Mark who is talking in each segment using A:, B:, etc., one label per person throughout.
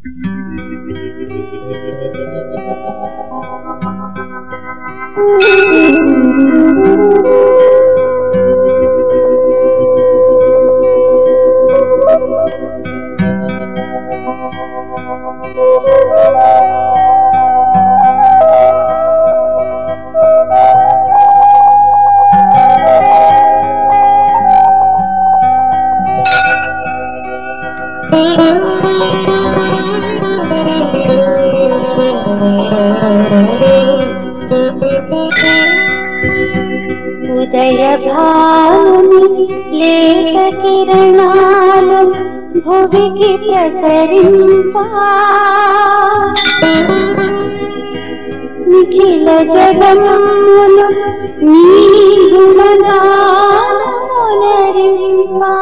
A: ఉదయ భానుని లేత కిరణాలు భువికి ప్రసరింపా నిఖిల జగములు నీ గుణగానరింపా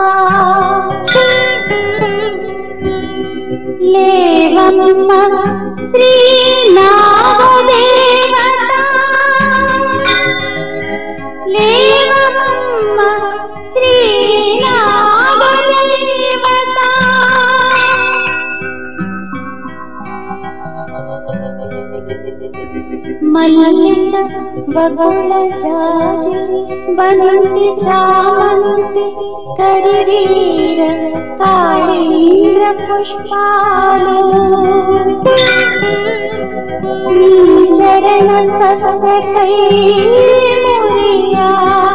A: లేవమ్మ శ్రీ నాగదేవత లేవమ్మ శ్రీ నాగదేవత మల్లిక బగుళ జాజి బంతి చామంతి కరివీర కాళీంద్ర పుష్పాలు నీ చరణ స్పర్శకై మురియా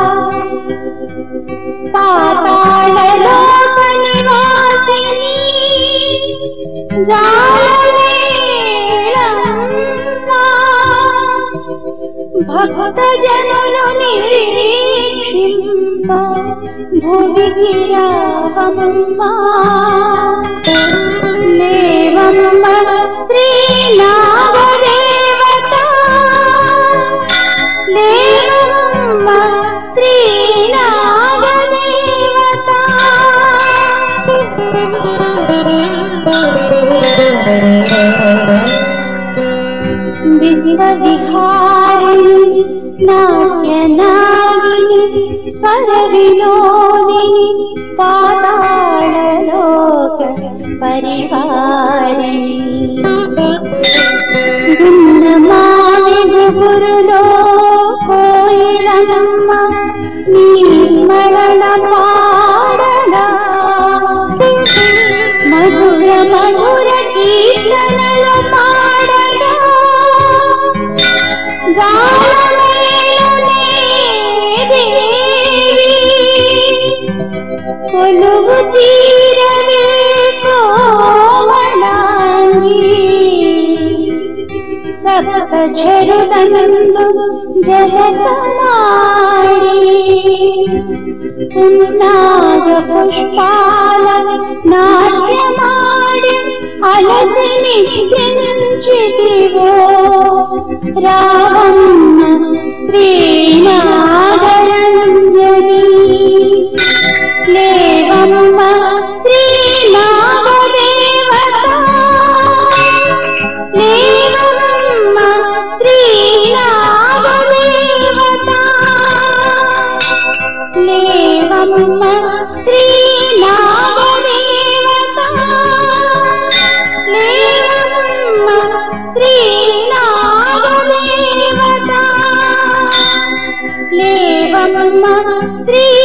A: పాతాళలోక నివాసిని జాలవేళమ్మా భక్త జనులు నిరీక్షింప భువికి రావమ్మా లేవమ్మ శ్రీ నాగదేవత లేవమ్మ శ్రీ నాగదేవత విశ్వవిహారిణి నాట్యనాగిని స్వర వినోదిని పాతాళలోక పరివారిణి గున్నమాలి గురులో కోయిలమ్మ నీ స్మరణ పాడగా మధుర మధుర కీర్తనలు పాడగా జాలమేళనే దేవి కొలువు తీరవే కోమలాంగి సప్త చెరుదందు జలకమాడి ఉన్నాగ పుష్పాల నాట్యమాడి అలసి నిత్యంచితివో రావమ్మ శ్రీనాగరంజని లేవమ్మ శ్రీనాగదేవత లేవమ్మ శ్రీనాగదేవత లేవమ్మ శ్రీనాగదేవత లేవమ్మ శ్రీనాగదేవత లేవమ్మ శ్రీ